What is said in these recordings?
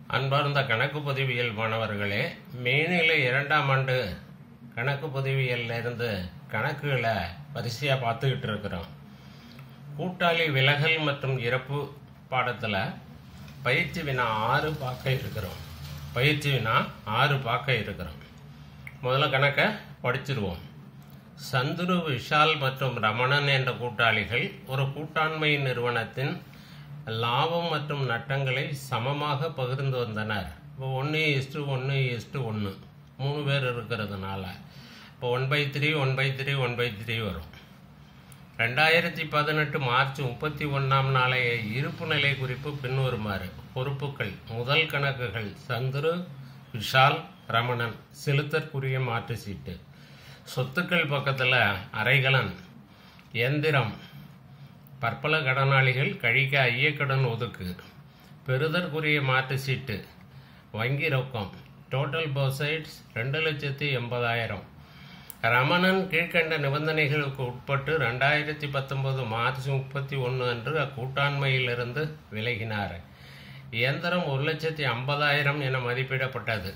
அன்பார்ந்த கணக்கு பதிவியல் மாணவர்களே மேனிலை இரண்டாம் ஆண்டு கணக்கு பதிவியல்ல இருந்து கணக்குகளை வரிசையாக பார்த்துக்கிட்டு இருக்கிறோம் கூட்டாளி விலகல் மற்றும் இறப்பு பாடத்தில் பயிற்சி வினா ஆறு பார்க்க இருக்கிறோம் பயிற்சி வினா ஆறு பார்க்க இருக்கிறோம் முதல்ல கணக்கை படிச்சிருவோம் சந்துரு விஷால் மற்றும் ரமணன் என்ற கூட்டாளிகள் ஒரு கூட்டாண்மை நிறுவனத்தின் லாபம் மற்றும் நட்டங்களை சமமாக பகிர்ந்து வந்தனர் இப்போ ஒன்று இஸ்டு ஒன்று இஸ்டு ஒன்று மூணு பேர் இருக்கிறதுனால இப்போ one by three one by three one by three வரும் ரெண்டாயிரத்தி பதினெட்டு மார்ச் முப்பத்தி ஒன்றாம் நாளைய இருப்பு நிலை குறிப்பு பின்வருமாறு பொறுப்புகள் முதல் கணக்குகள் சந்துரு விஷால் ரமணன் செலுத்தற்குரிய மாற்று சீட்டு சொத்துக்கள் பக்கத்தில் அரைகலன் எந்திரம் பற்பல கடனாளிகள் கழிக்க ஐயக்கடன் ஒதுக்கு பெறுதற்குரிய மாற்று சீட்டு வங்கி ரொக்கம் டோட்டல் போசைட்ஸ் ரெண்டு லட்சத்தி எண்பதாயிரம் ரமணன் கீழ்கண்ட நிபந்தனைகளுக்கு உட்பட்டு ரெண்டாயிரத்தி பத்தொன்பது மார்ச் முப்பத்தி ஒன்று அன்று அக்கூட்டாண்மையிலிருந்து விலகினார் இயந்திரம் ஒரு லட்சத்தி ஐம்பதாயிரம் என மதிப்பிடப்பட்டது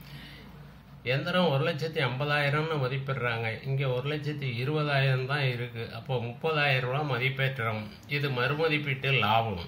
எந்திரம் ஒரு லட்சத்தி ஐம்பதாயிரம்னு மதிப்பிடுறாங்க இங்கே ஒரு லட்சத்தி இருபதாயிரம் தான் இருக்குது அப்போ முப்பதாயிரம் ரூபா மதிப்பேற்றம் இது மறுமதிப்பீட்டு லாபம்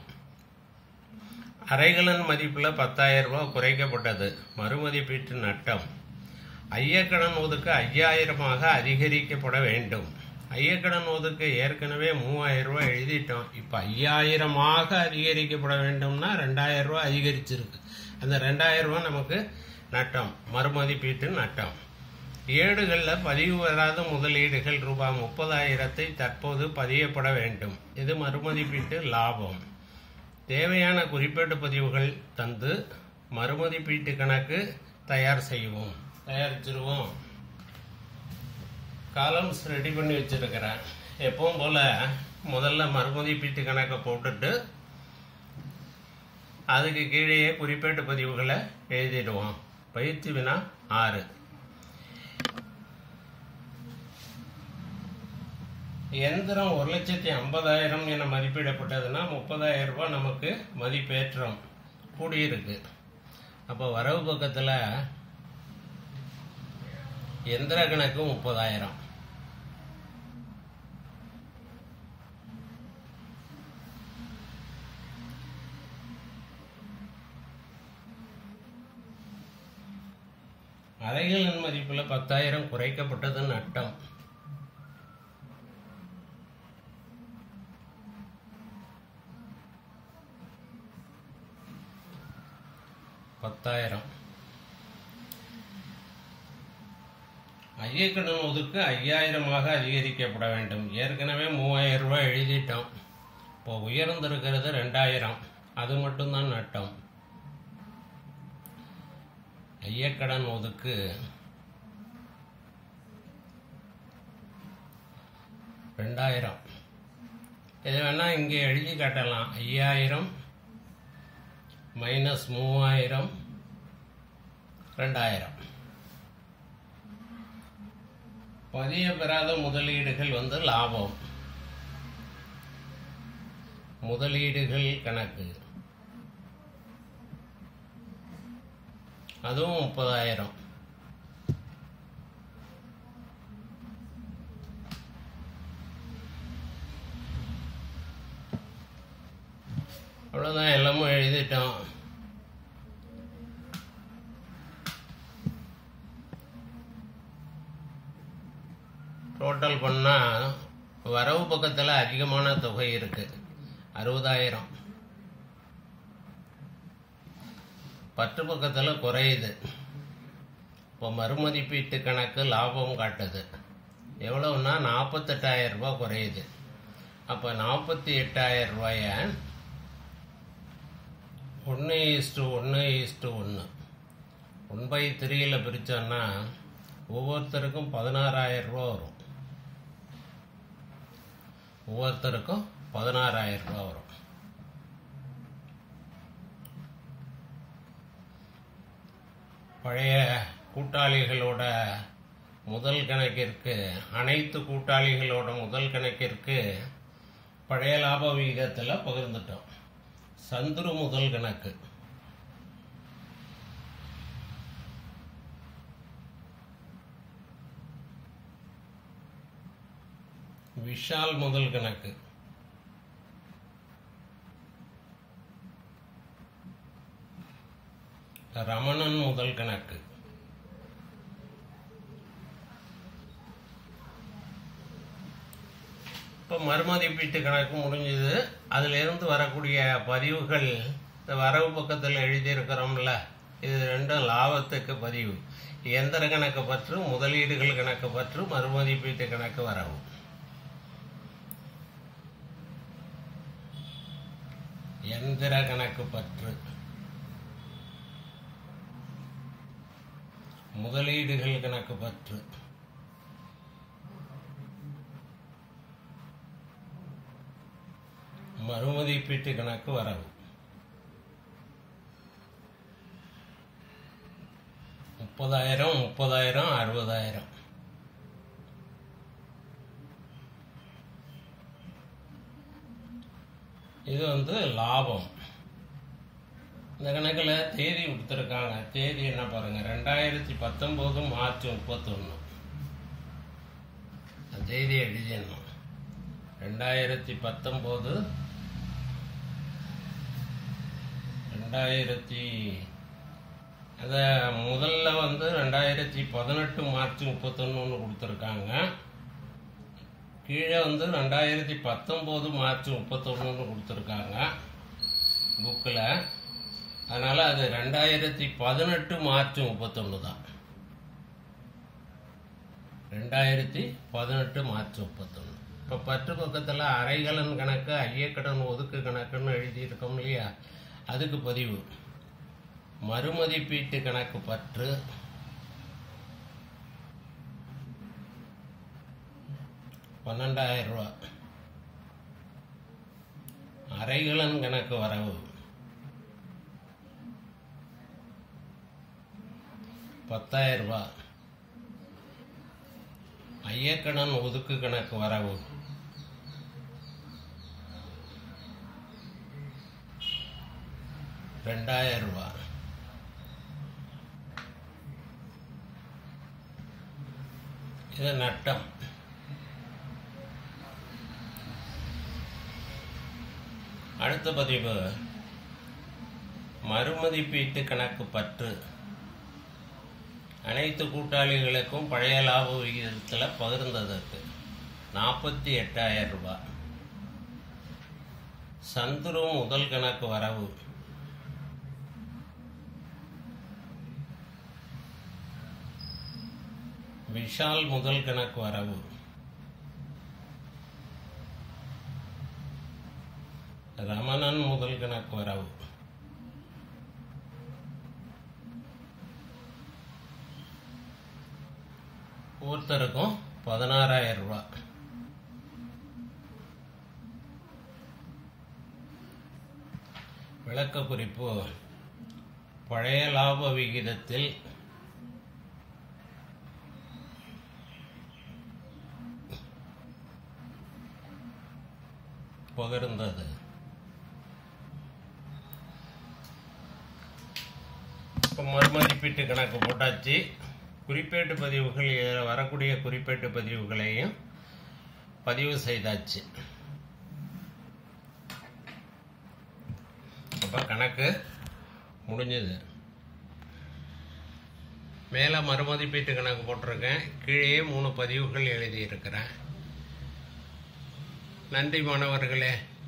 அரைகலன் மதிப்பில் பத்தாயிரம் ரூபா குறைக்கப்பட்டது மறுமதிப்பீட்டு நட்டம் ஐயக்கடன் ஒதுக்கு ஐயாயிரமாக அதிகரிக்கப்பட வேண்டும் ஐயக்கடன் ஒதுக்கு ஏற்கனவே மூவாயிரம் ரூபாய் எழுதிட்டோம் இப்போ ஐயாயிரமாக அதிகரிக்கப்பட வேண்டும்னா ரெண்டாயிரம் ரூபாய் அதிகரிச்சிருக்கு அந்த ரெண்டாயிரம் ரூபாய் நமக்கு நட்டம் மறுமதிப்பீட்டு நட்டம் ஏடுகளில் பதிவு வராத முதலீடுகள் ரூபாய் முப்பதாயிரத்தை தற்போது பதியப்பட வேண்டும் இது மறுமதிப்பீட்டு லாபம் தேவையான குறிப்பேட்டு பதிவுகள் தந்து மறுமதிப்பீட்டு கணக்கு தயார் செய்வோம் தயாரிச்சிருவோம் காலம்ஸ் ரெடி பண்ணி வச்சிருக்கிறேன் எப்பவும் போல முதல்ல மறுமதிப்பீட்டு கணக்கை போட்டுட்டு அதுக்கு கீழே குறிப்பேட்டு பதிவுகளை எழுதிடுவோம் பயிற்சி வினா ஆறு எந்திரம் ஒரு லட்சத்தி ஐம்பதாயிரம் என மதிப்பிடப்பட்டதுன்னா முப்பதாயிரம் ரூபாய் நமக்கு மதிப்பேற்றம் கூடியிருக்கு அப்போ வரவு பக்கத்தில் எந்திர கணக்கு முப்பதாயிரம் அறைகளின் மதிப்பில் பத்தாயிரம் குறைக்கப்பட்டது நட்டம் பத்தாயிரம் ஐயக்கடன் ஒதுக்கு ஐயாயிரமாக அதிகரிக்கப்பட வேண்டும் ஏற்கனவே மூவாயிரம் ரூபாய் எழுதிட்டோம் இப்போ உயர்ந்திருக்கிறது ரெண்டாயிரம் அது மட்டும்தான் நட்டம் ஐயக்கடன் ஒதுக்கு ரெண்டாயிரம் இது வேணா இங்கே எழுதி காட்டலாம் ஐயாயிரம் மைனஸ் மூவாயிரம் ரெண்டாயிரம் பதிய பெறாத முதலீடுகள் வந்து லாபம் முதலீடுகள் கணக்கு அதுவும் முப்பதாயிரம் அவ்வளோதான் எல்லாமும் எழுதிட்டோம் டோட்டல் பண்ணால் வரவு பக்கத்தில் அதிகமான தொகை இருக்கு அறுபதாயிரம் பற்று பக்கத்தில் குறையுது இப்போ மறுமதிப்பீட்டு கணக்கு லாபம் காட்டுது எவ்வளவுன்னா நாற்பத்தெட்டாயிரம் ரூபாய் குறையுது அப்போ நாற்பத்தி எட்டாயிரம் ரூபாய ஒன்று ஈஸ்டு ஒன்று ஈஸ்டு ஒன்று ஒன் பை த்ரீயில் பிரித்தோன்னா ஒவ்வொருத்தருக்கும் பதினாறாயிரம் ரூபா வரும் ஒவ்வொருத்தருக்கும் பதினாறாயிரம் ரூபா வரும் பழைய கூட்டாளிகளோட முதல் கணக்கிற்கு அனைத்து கூட்டாளிகளோட முதல் கணக்கிற்கு பழைய லாப விகிதத்தில் பகிர்ந்துட்டோம் சந்துரு முதல் கணக்கு விஷால் முதல் கணக்கு ரமணன் முதல் கணக்கு இப்போ மறுமதிப்பீட்டு கணக்கு முடிஞ்சது அதிலிருந்து வரக்கூடிய பதிவுகள் இந்த வரவு பக்கத்தில் எழுதியிருக்கிறோம்ல இது ரெண்டும் லாபத்துக்கு பதிவு எந்திர கணக்கு பற்று முதலீடுகள் கணக்கு பற்று மறுமதிப்பீட்டு கணக்கு வரவு எந்திர கணக்கு பற்று முதலீடுகள் கணக்கு பற்று மறுமதிப்பீட்டு கணக்கு வரவு முப்பதாயிரம் முப்பதாயிரம் அறுபதாயிரம் இது வந்து லாபம் இந்த கணக்கில் தேதி கொடுத்துருக்காங்க தேதி என்ன பாருங்க ரெண்டாயிரத்தி பத்தொம்போது மார்ச் முப்பத்தொன்று தேதி எழுதிடணும் ரெண்டாயிரத்தி பத்தொம்போது ரெண்டாயிரத்தி அத முதல்ல வந்து ரெண்டாயிரத்தி பதினெட்டு மார்ச் முப்பத்தொன்னு கொடுத்துருக்காங்க கீழே வந்து ரெண்டாயிரத்தி பத்தொம்போது மார்ச் முப்பத்தொன்னு கொடுத்துருக்காங்க புக்கில் அதனால் அது ரெண்டாயிரத்தி பதினெட்டு மார்ச் முப்பத்தொன்று தான் ரெண்டாயிரத்தி பதினெட்டு மார்ச் முப்பத்தொன்று இப்போ பத்து பக்கத்தில் அரைகலன் கணக்கு ஐயக்கடன் ஒதுக்கு கணக்குன்னு எழுதியிருக்கோம் இல்லையா அதுக்கு பதிவு மறுமதிப்பீட்டு கணக்கு பற்று பன்னெண்டாயிரம் ரூபா அரைகலன் கணக்கு வரவு பத்தாயிரம் ரூபா ஐயக்கடன் ஒதுக்கு கணக்கு வரவு ரெண்டாயிரம் ரூபா இது நட்டம் அடுத்த பதிவு மறுமதிப்பீட்டு கணக்கு பற்று அனைத்து கூட்டாளிகளுக்கும் பழைய லாப விகிதத்தில் பகிர்ந்ததற்கு நாற்பத்தி எட்டாயிரம் ரூபாய் சந்துரு முதல் கணக்கு வரவு விஷால் முதல் கணக்கு வரவு ரமணன் முதல் கணக்கு வரவு ஒருத்தருக்கும் பதினாறாயிரம் ரூபாய் விளக்க குறிப்பு பழைய லாப விகிதத்தில் பகிர்ந்தது இப்போ மறுமதிப்பீட்டு கணக்கு போட்டாச்சு குறிப்பேட்டு பதிவுகள் இதில் வரக்கூடிய குறிப்பேட்டு பதிவுகளையும் பதிவு செய்தாச்சு அப்போ கணக்கு முடிஞ்சது மேலே மறுமதிப்பீட்டு கணக்கு போட்டிருக்கேன் கீழே மூணு பதிவுகள் எழுதியிருக்கிறேன் நன்றி மாணவர்களே